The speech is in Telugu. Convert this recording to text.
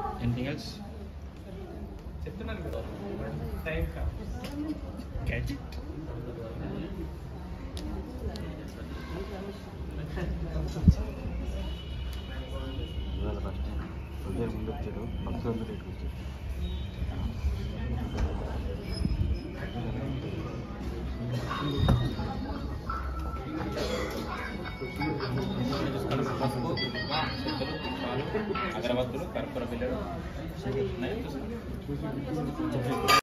ఎనీథింగ్ ఎల్స్ చెప్తున్నాను కదా టైం కా గ్యాడ్జెట్ ఇవాళ ఫస్ట్ ఉదయం ముందు వచ్చాడు బస్సు అందరూ రేటుకు వచ్చాడు పసుపు శక్తులు పాలు అగరబత్తులు కర్పూర బిల్లలు